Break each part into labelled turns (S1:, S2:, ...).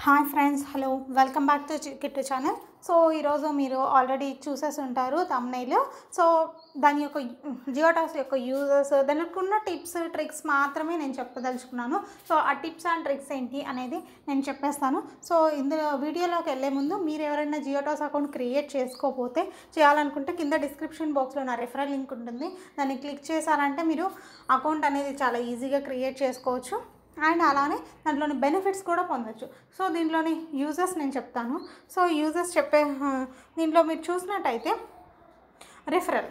S1: Hi friends hello welcome back to Kittu channel so ఈరోజు మీరు already చూసేసి ఉంటారు తమ్నైల్ సో దాని యొక్క జియోటాక్స్ యొక్క యూజర్స్ దానికి ఉన్న టిప్స్ ట్రిక్స్ మాత్రమే నేను చెప్పదలుచుకున్నాను సో ఆ టిప్స్ అండ్ ట్రిక్స్ ఏంటి అనేది నేను చెప్పేస్తాను సో ఇందులో వీడియోలోకి వెళ్ళే ముందు మీరు ఎవరైనా జియోటాక్స్ అకౌంట్ క్రియేట్ చేసుకోకపోతే చేయాలనుకుంటే కింద డిస్క్రిప్షన్ బాక్స్లో నా రెఫరల్ లింక్ ఉంటుంది దాన్ని క్లిక్ చేశారంటే మీరు అకౌంట్ అనేది చాలా ఈజీగా క్రియేట్ చేసుకోవచ్చు అండ్ అలానే దాంట్లోని బెనిఫిట్స్ కూడా పొందొచ్చు సో దీంట్లోని యూజర్స్ నేను చెప్తాను సో యూజర్స్ చెప్పే ఆ, దీంట్లో మీరు చూసినట్టయితే రిఫరల్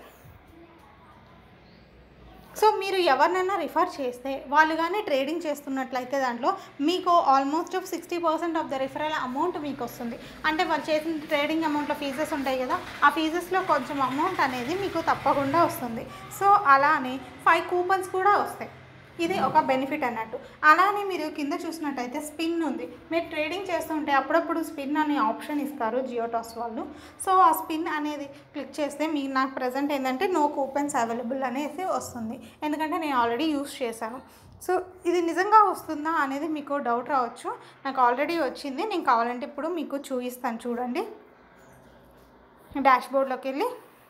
S1: సో మీరు ఎవరినైనా రిఫర్ చేస్తే వాళ్ళు కానీ ట్రేడింగ్ చేస్తున్నట్లయితే దాంట్లో మీకు almost sixty percent of the referral amount మీకు వస్తుంది అంటే వాళ్ళు చేసిన ట్రేడింగ్ అమౌంట్లో ఫీజెస్ ఉంటాయి కదా ఆ ఫీజెస్లో కొంచెం అమౌంట్ అనేది మీకు తప్పకుండా వస్తుంది సో అలానే ఫైవ్ కూపన్స్ కూడా వస్తాయి ఇది ఒక బెనిఫిట్ అన్నట్టు అలానే మీరు కింద చూసినట్టయితే స్పిన్ ఉంది మీరు ట్రేడింగ్ చేస్తుంటే అప్పుడప్పుడు స్పిన్ అనే ఆప్షన్ ఇస్తారు జియోటాస్ వాళ్ళు సో ఆ స్పిన్ అనేది క్లిక్ చేస్తే మీ నాకు ప్రజెంట్ ఏంటంటే నో కూపన్స్ అవైలబుల్ అనేసి వస్తుంది ఎందుకంటే నేను ఆల్రెడీ యూస్ చేశాను సో ఇది నిజంగా వస్తుందా అనేది మీకు డౌట్ రావచ్చు నాకు ఆల్రెడీ వచ్చింది నేను కావాలంటే ఇప్పుడు మీకు చూపిస్తాను చూడండి డాష్ బోర్డ్లోకి వెళ్ళి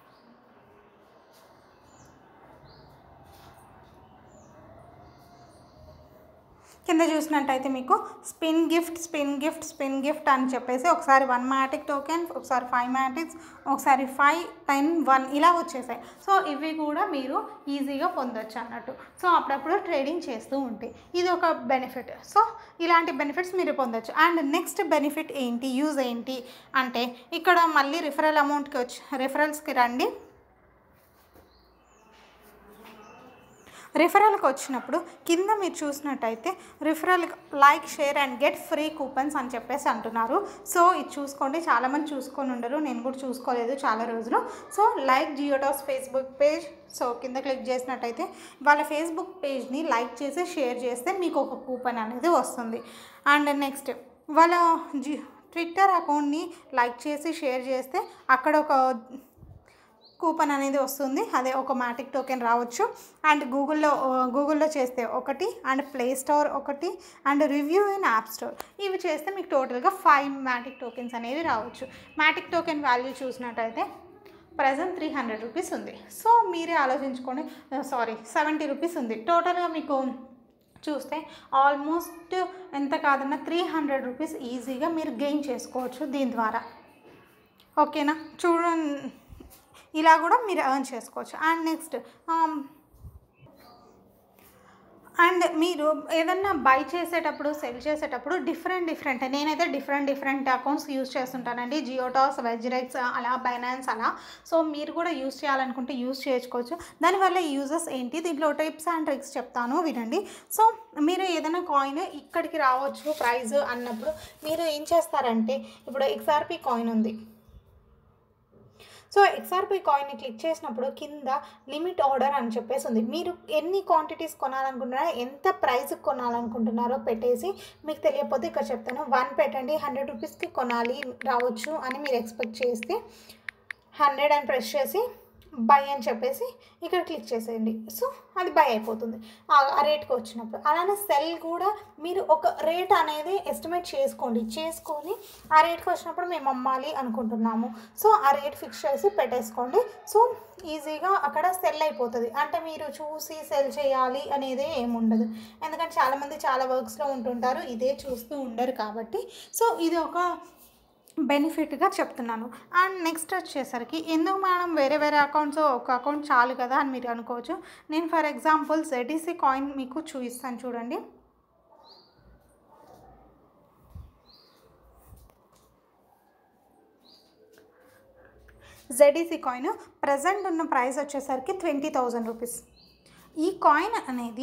S1: కింద చూసినట్టయితే మీకు spin gift spin gift spin gift అని చెప్పేసి ఒకసారి వన్ మ్యాటిక్ టోకెన్ ఒకసారి ఫైవ్ మ్యాటిక్స్ ఒకసారి ఫైవ్ టెన్ వన్ ఇలా వచ్చేసాయి సో ఇవి కూడా మీరు ఈజీగా పొందొచ్చు అన్నట్టు సో అప్పుడప్పుడు ట్రేడింగ్ చేస్తూ ఉంటాయి ఇది ఒక బెనిఫిట్ సో ఇలాంటి బెనిఫిట్స్ మీరు పొందొచ్చు అండ్ నెక్స్ట్ బెనిఫిట్ ఏంటి యూజ్ ఏంటి అంటే ఇక్కడ మళ్ళీ రిఫరల్ అమౌంట్కి వచ్చి రిఫరల్స్కి రండి రిఫరల్కి వచ్చినప్పుడు కింద మీరు చూసినట్టయితే referral like share and get free coupons అని చెప్పేసి అంటున్నారు సో ఇది చూసుకోండి చాలామంది చూసుకొని ఉండరు నేను కూడా చూసుకోలేదు చాలా రోజులు so like Giottus Facebook page so కింద క్లిక్ చేసినట్టయితే వాళ్ళ ఫేస్బుక్ పేజ్ని లైక్ చేసి షేర్ చేస్తే మీకు ఒక కూపన్ అనేది వస్తుంది అండ్ నెక్స్ట్ వాళ్ళ జి ట్విట్టర్ అకౌంట్ని లైక్ చేసి షేర్ చేస్తే అక్కడ ఒక కూపన్ అనేది వస్తుంది అదే ఒక మ్యాటిక్ టోకెన్ రావచ్చు అండ్ గూగుల్లో గూగుల్లో చేస్తే ఒకటి అండ్ ప్లే స్టోర్ ఒకటి and review in app store ఇవి చేస్తే మీకు టోటల్గా ఫైవ్ మ్యాటిక్ టోకెన్స్ అనేవి రావచ్చు మ్యాటిక్ టోకెన్ వాల్యూ చూసినట్టయితే ప్రజెంట్ త్రీ హండ్రెడ్ రూపీస్ ఉంది సో మీరే ఆలోచించుకోండి సారీ సెవెంటీ రూపీస్ ఉంది టోటల్గా మీకు చూస్తే ఆల్మోస్ట్ ఎంత కాదన్నా త్రీ హండ్రెడ్ రూపీస్ ఈజీగా మీరు గెయిన్ చేసుకోవచ్చు దీని ద్వారా ఓకేనా చూడండి ఇలా కూడా మీరు ఎర్న్ చేసుకోవచ్చు అండ్ నెక్స్ట్ అండ్ మీరు ఏదన్నా బై చేసేటప్పుడు సెల్ చేసేటప్పుడు డిఫరెంట్ డిఫరెంట్ నేనైతే డిఫరెంట్ డిఫరెంట్ అకౌంట్స్ యూస్ చేస్తుంటానండి జియోటాస్ వెజ్రెక్స్ అలా బైనాన్స్ అలా సో మీరు కూడా యూస్ చేయాలనుకుంటే యూస్ చేసుకోవచ్చు దానివల్ల యూజెస్ ఏంటి దీంట్లో టిప్స్ అండ్ ట్రిక్స్ చెప్తాను వినండి సో మీరు ఏదైనా కాయిన్ ఇక్కడికి రావచ్చు ప్రైజ్ అన్నప్పుడు మీరు ఏం చేస్తారంటే ఇప్పుడు ఎక్స్ఆర్పి కాయిన్ ఉంది సో ఎక్స్ఆర్పి కాయిన్ని క్లిక్ చేసినప్పుడు కింద లిమిట్ ఆర్డర్ అని చెప్పేసి ఉంది మీరు ఎన్ని క్వాంటిటీస్ కొనాలనుకుంటున్నారో ఎంత ప్రైస్ కొనాలనుకుంటున్నారో పెట్టేసి మీకు తెలియకపోతే ఇక్కడ చెప్తాను వన్ పెట్టండి హండ్రెడ్ రూపీస్కి కొనాలి రావచ్చు అని మీరు ఎక్స్పెక్ట్ చేస్తే హండ్రెడ్ అని ప్రెస్ చేసి బై అని చెప్పేసి ఇక్కడ క్లిక్ చేసేయండి సో అది బై అయిపోతుంది ఆ ఆ రేట్కి వచ్చినప్పుడు అలానే సెల్ కూడా మీరు ఒక రేట్ అనేది ఎస్టిమేట్ చేసుకోండి చేసుకొని ఆ రేట్కి వచ్చినప్పుడు మేము అమ్మాలి అనుకుంటున్నాము సో ఆ రేట్ ఫిక్స్ చేసి పెట్టేసుకోండి సో ఈజీగా అక్కడ సెల్ అయిపోతుంది అంటే మీరు చూసి సెల్ చేయాలి అనేది ఏముండదు ఎందుకంటే చాలామంది చాలా వర్క్స్లో ఉంటుంటారు ఇదే చూస్తూ ఉండరు కాబట్టి సో ఇది ఒక బెనిఫిట్గా చెప్తున్నాను అండ్ నెక్స్ట్ వచ్చేసరికి ఎందుకు మేడం వేరే వేరే అకౌంట్స్ ఒక అకౌంట్ చాలు కదా అని మీరు అనుకోవచ్చు నేను ఫర్ ఎగ్జాంపుల్ జెడిసి కాయిన్ మీకు చూపిస్తాను చూడండి జెడిసి కాయిన్ ప్రజెంట్ ఉన్న ప్రైస్ వచ్చేసరికి ట్వంటీ థౌజండ్ రూపీస్ ఈ కాయిన్ అనేది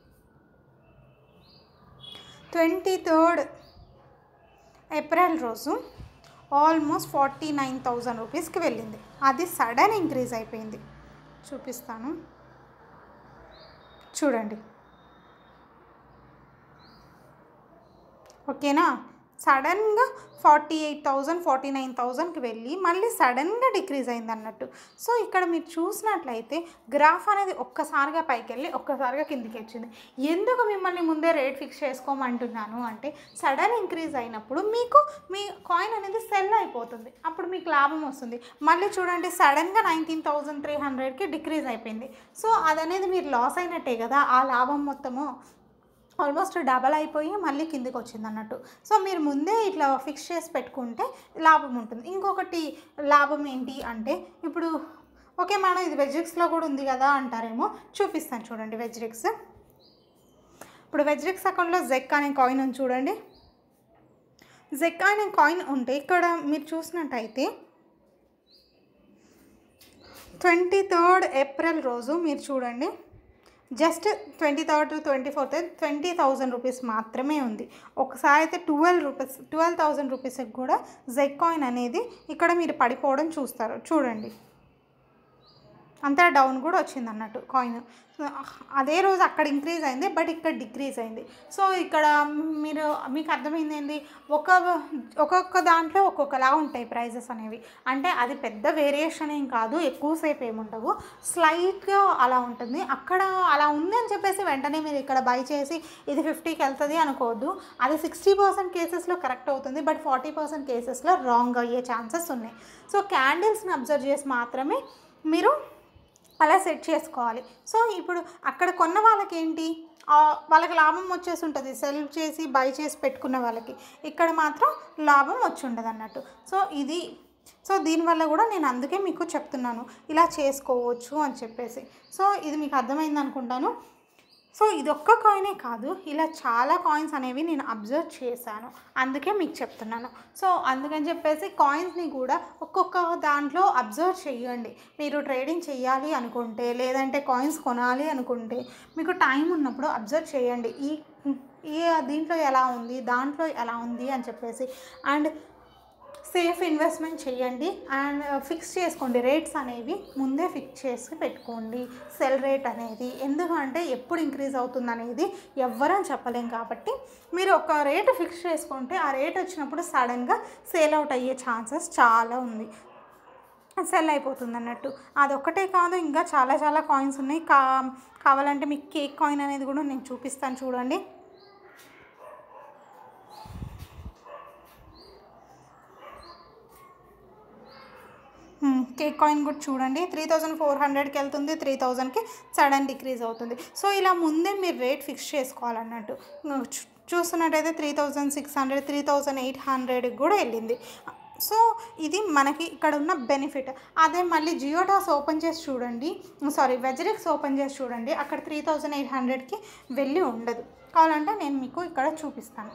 S1: ట్వంటీ థర్డ్ ఏప్రిల్ రోజు ఆల్మోస్ట్ ఫార్టీ నైన్ థౌజండ్ రూపీస్కి వెళ్ళింది అది సడన్ ఇంక్రీజ్ అయిపోయింది చూపిస్తాను చూడండి ఓకేనా సడన్గా forty eight thousand forty nine థౌజండ్కి వెళ్ళి మళ్ళీ సడన్గా డిక్రీజ్ అయింది అన్నట్టు సో ఇక్కడ మీరు చూసినట్లయితే గ్రాఫ్ అనేది ఒక్కసారిగా పైకి వెళ్ళి ఒక్కసారిగా కిందికి వచ్చింది ఎందుకు మిమ్మల్ని ముందే రేట్ ఫిక్స్ చేసుకోమంటున్నాను అంటే సడన్ ఇంక్రీజ్ అయినప్పుడు మీకు మీ కాయిన్ అనేది సెల్ అయిపోతుంది అప్పుడు మీకు లాభం వస్తుంది మళ్ళీ చూడండి సడన్గా నైన్టీన్ థౌజండ్ త్రీ హండ్రెడ్కి డిక్రీజ్ అయిపోయింది సో అదనేది మీరు లాస్ అయినట్టే కదా ఆ లాభం మొత్తము ఆల్మోస్ట్ డబల్ అయిపోయి మళ్ళీ కిందికి వచ్చింది అన్నట్టు సో మీరు ముందే ఇట్లా ఫిక్స్ చేసి పెట్టుకుంటే లాభం ఉంటుంది ఇంకొకటి లాభం ఏంటి అంటే ఇప్పుడు ఓకే మేడం ఇది వెజ్రిక్స్లో కూడా ఉంది కదా అంటారేమో చూపిస్తాను చూడండి వెజ్రిక్స్ ఇప్పుడు వెజ్రిక్స్ అకౌంట్లో జెక్ అనే కాయిన్ ఉంది చూడండి జెక్ అనే కాయిన్ ఉంటే ఇక్కడ మీరు చూసినట్టయితే ట్వంటీ థర్డ్ ఏప్రిల్ రోజు మీరు చూడండి just twenty third to twenty fourth twenty thousand rupees మాత్రమే ఉంది ఒకసారి అయితే ట్వెల్వ్ రూపీస్ ట్వెల్వ్ థౌజండ్ రూపీస్కి కూడా జెక్ కాయిన్ అనేది ఇక్కడ మీరు పడిపోవడం చూస్తారు చూడండి అంతా డౌన్ కూడా వచ్చింది అన్నట్టు కాయిన్ అదే రోజు అక్కడ ఇంక్రీజ్ అయింది బట్ ఇక్కడ డిక్రీజ్ అయింది సో ఇక్కడ మీరు మీకు అర్థమైంది ఏంటి ఒక ఒక్కొక్క దాంట్లో ఒక్కొక్కలా ఉంటాయి ప్రైజెస్ అనేవి అంటే అది పెద్ద వేరియేషన్ ఏం కాదు ఎక్కువసేపు ఏముండవు స్లైట్గా అలా ఉంటుంది అక్కడ అలా ఉంది అని చెప్పేసి వెంటనే మీరు ఇక్కడ బై చేసి ఇది ఫిఫ్టీకి వెళ్తుంది అనుకోవద్దు అది సిక్స్టీ పర్సెంట్ కేసెస్లో కరెక్ట్ అవుతుంది బట్ ఫార్టీ పర్సెంట్ కేసెస్లో రాంగ్ అయ్యే ఛాన్సెస్ ఉన్నాయి సో క్యాండిల్స్ని అబ్జర్వ్ చేసి మాత్రమే మీరు అలా సెట్ చేసుకోవాలి సో ఇప్పుడు అక్కడ కొన్న వాళ్ళకి ఏంటి ఆ, వాళ్ళకి లాభం వచ్చేసి ఉంటుంది సెల్ చేసి బై చేసి పెట్టుకున్న వాళ్ళకి ఇక్కడ మాత్రం లాభం వచ్చి ఉండదు అన్నట్టు సో ఇది సో దీనివల్ల కూడా నేను అందుకే మీకు చెప్తున్నాను ఇలా చేసుకోవచ్చు అని చెప్పేసి సో ఇది మీకు అర్థమైంది అనుకుంటాను సో ఇది ఒక్క కాయినే కాదు ఇలా చాలా కాయిన్స్ అనేవి నేను అబ్జర్వ్ చేశాను అందుకే మీకు చెప్తున్నాను సో అందుకని చెప్పేసి కాయిన్స్ని కూడా ఒక్కొక్క దాంట్లో అబ్జర్వ్ చేయండి మీరు ట్రేడింగ్ చేయాలి అనుకుంటే లేదంటే కాయిన్స్ కొనాలి అనుకుంటే మీకు టైం ఉన్నప్పుడు అబ్జర్వ్ చేయండి ఈ ఈ దీంట్లో ఎలా ఉంది దాంట్లో ఎలా ఉంది అని చెప్పేసి అండ్ సేఫ్ ఇన్వెస్ట్మెంట్ చేయండి అండ్ ఫిక్స్ చేసుకోండి రేట్స్ అనేవి ముందే ఫిక్స్ చేసి పెట్టుకోండి సెల్ రేట్ అనేది ఎందుకంటే ఎప్పుడు ఇంక్రీజ్ అవుతుంది అనేది ఎవ్వరం చెప్పలేం కాబట్టి మీరు ఒక రేటు ఫిక్స్ చేసుకుంటే ఆ రేట్ వచ్చినప్పుడు సడన్గా సేల్ అవుట్ అయ్యే ఛాన్సెస్ చాలా ఉంది సెల్ అయిపోతుంది అన్నట్టు అదొక్కటే కాదు ఇంకా చాలా చాలా కాయిన్స్ ఉన్నాయి కా కావాలంటే మీకు కేక్ కాయిన్ అనేది కూడా నేను చూపిస్తాను చూడండి మ్మ్. కేక్ కాయిన్ కూడా చూడండి త్రీ థౌజండ్ ఫోర్ హండ్రెడ్కి వెళ్తుంది త్రీ థౌజండ్కి సడన్ డిక్రీజ్ అవుతుంది సో ఇలా ముందే మీరు రేట్ ఫిక్స్ చేసుకోవాలన్నట్టు మ్మ్. చూ- చూస్తున్నట్టయితే three thousand six hundred three thousand eight హండ్రెడ్కి కూడా వెళ్ళింది సో ఇది మనకి ఇక్కడ ఉన్న బెనిఫిట్ అదే మళ్ళీ జియోటాస్ ఓపెన్ చేసి చూడండి సారీ వెజరిక్స్ ఓపెన్ చేసి చూడండి అక్కడ త్రీ థౌజండ్ ఎయిట్ హండ్రెడ్కి వెళ్ళి ఉండదు కావాలంటే నేను మీకు ఇక్కడ చూపిస్తాను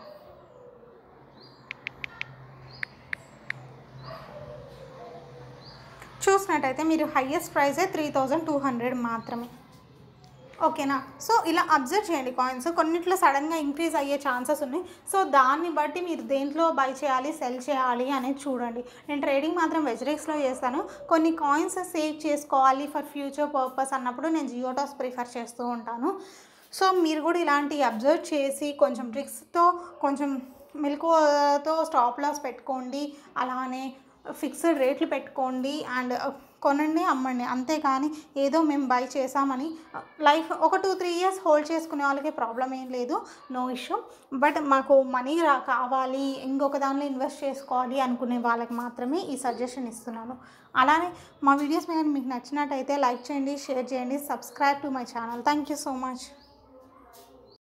S1: చూసినట్టయితే మీరు హయ్యెస్ట్ ప్రైజే త్రీ థౌజండ్ టూ హండ్రెడ్ మాత్రమే ఓకేనా సో ఇలా అబ్జర్వ్ చేయండి కాయిన్స్ కొన్నిట్లో సడన్గా ఇంక్రీజ్ అయ్యే ఛాన్సెస్ ఉన్నాయి సో దాన్ని బట్టి మీరు దేంట్లో బై చేయాలి సెల్ చేయాలి అనేది చూడండి నేను ట్రేడింగ్ మాత్రం వెజరెక్స్లో చేస్తాను కొన్ని కాయిన్స్ సేవ్ చేసుకోవాలి ఫర్ ఫ్యూచర్ పర్పస్ అన్నప్పుడు నేను జియోటాస్ ప్రిఫర్ చేస్తూ ఉంటాను సో మీరు కూడా ఇలాంటి అబ్జర్వ్ చేసి కొంచెం ట్రిక్స్తో కొంచెం మెలకువతో స్టాప్ లాస్ పెట్టుకోండి అలానే ఫిక్స్డ్ రేట్లు పెట్టుకోండి అండ్ కొనండి అమ్మండి అంతేకాని ఏదో మేము బై చేసామని లైఫ్ ఒక టూ త్రీ ఇయర్స్ హోల్డ్ చేసుకునే వాళ్ళకి ప్రాబ్లం ఏం లేదు నో ఇష్యూ బట్ మాకు మనీ రా కావాలి ఇంకొక దానిలో ఇన్వెస్ట్ చేసుకోవాలి అనుకునే వాళ్ళకి మాత్రమే ఈ సజెషన్ ఇస్తున్నాను అలానే మా వీడియోస్ మీద మీకు నచ్చినట్టయితే లైక్ చేయండి షేర్ చేయండి subscribe to my channel thank you so much